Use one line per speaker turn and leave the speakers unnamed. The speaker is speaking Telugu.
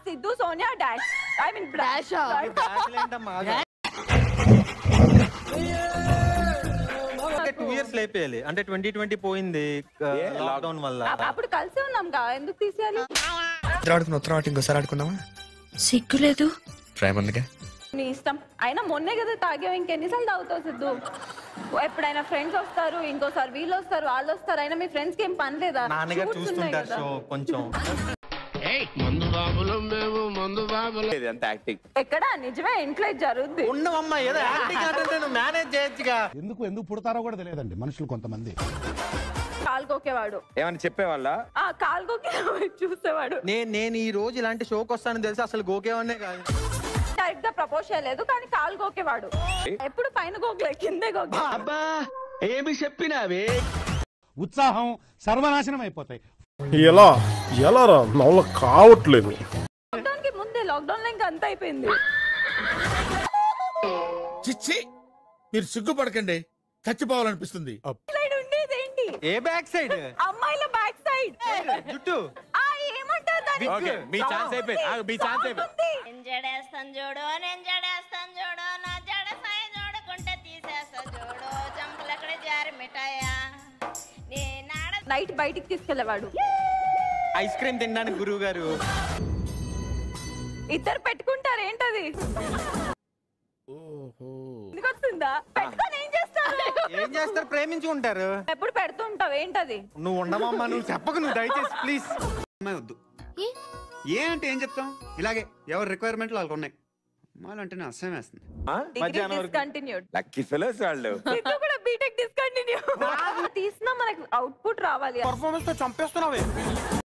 Siddhu Sonia dash I mean
Dash ఆ?
అంటే టూ ఇయర్స్ లేపేయాలి అంటే ట్వంటీ ట్వంటీ పోయింది లాక్డౌన్ వల్ల
అప్పుడు కలిసి ఉన్నాం కా ఎందుకు తీసేయాలి
ఆడుకున్న ఉత్తరం ఆట ఇంకోసారి ఆడుకుందామా
సిగ్గులేదు
ప్రేమ ఉందిగా
నీ ఇష్టం అయినా మొన్నే కదా తాగావు ఇంకెన్నిసార్లు తాగుతావు సిద్ధు ఎప్పుడైనా ఫ్రెండ్స్ వస్తారు ఇంకోసారి వీళ్ళు వస్తారు వాళ్ళు వస్తారు అయినా మీ ఫ్రెండ్స్ కి ఏం పని లేదా
నాన్నగారు
Shoots ఉన్నాయి
చూస్తుంటారు
కదా.
షో కొంచెం
లేదు అంత యాక్టింగ్
ఎక్కడ నిజమే ఇంట్లో ఇది జరుగుద్ది
ఉండవమ్మా ఏదో యాక్టింగ్ అంటే నువ్వు మేనేజ్ చేయొచ్చుగా
ఎందుకు ఎందుకు పుడతారో కూడా తెలియదండి మనుషులు కొంతమంది
కాలుకోకేవాడు
ఏమన్నా చెప్పేవాళ్ళ
ఆ కాలుకోకే చూసేవాడు
నేను నేను ఈ రోజు ఇలాంటి షోకి వస్తానని తెలిసి అసలు గోకేవన్నే కాదు
డైరెక్ట్ గా ప్రపోజ్ చేయలేదు కానీ కాలు గోకేవాడు ఎప్పుడు పైన గోకలే కిందే గోకే
ఏమి చెప్పినావే
ఉత్సాహం సర్వనాశనం అయిపోతాయి
ఎలా ఎలా రా నవల కావట్లేదు
లాక్డౌన్ కి ముందే లాక్డౌన్ లో ఇంకా అంత అయిపోయింది
చిచ్చి మీరు సిగ్గుపడకండి చచ్చిపోవాలనిపిస్తుంది
సైడ్ ఉండేది ఏంటి
ఏ బ్యాక్ సైడ్
అమ్మాయిల బ్యాక్ సైడ్
జుట్టు
ఆ ఏమంటారు దాన్ని?
ఓకే మీ ఛాన్స్ అయిపోయింది ఆగు, మీ ఛాన్స్ అయిపోయింది
ఉంది.
నేను జడేస్తాను చూడు నేను జడేస్తాను చూడు నా జడ సాయి చూడకుంటే తీసేస్తా చూడు చంపలక్కడ జారి మిఠాయా నేనాడ
నైట్ బయటికి తీసుకెళ్లేవాడు
ఐస్ క్రీమ్ తినడానికి గురువు గారు
ఇద్దరు పెట్టుకుంటారు ఏంటది ఎందుకు వస్తుందా పెట్టుకొని ఏం చేస్తారు
ఏం చేస్తారు ప్రేమించుకుంటారు
ఎప్పుడు పెడుతూ ఉంటావు ఏంటది
నువ్వు ఉండమమ్మా నువ్వు చెప్పకు నువ్వు దయచేసి ప్లీజ్
అమ్మాయి వద్దు ఏ అంటే ఏం చెప్తాం ఇలాగే ఎవరి రిక్వైర్మెంట్లు వాళ్ళకు ఉన్నాయి అమ్మాయిలు అంటేనే అసహ్యం వేస్తుంది
డిగ్రీ
మధ్యాహ్నం వరకు.
డిస్కంటిన్యూడ్
లక్కీ ఫెలోస్ వాళ్ళు
ఇది కూడా బీటెక్ డిస్కంటిన్యూ తీసినా మనకు అవుట్పుట్ రావాలి
పర్ఫార్మెన్స్ తో చంపేస్తున్నావే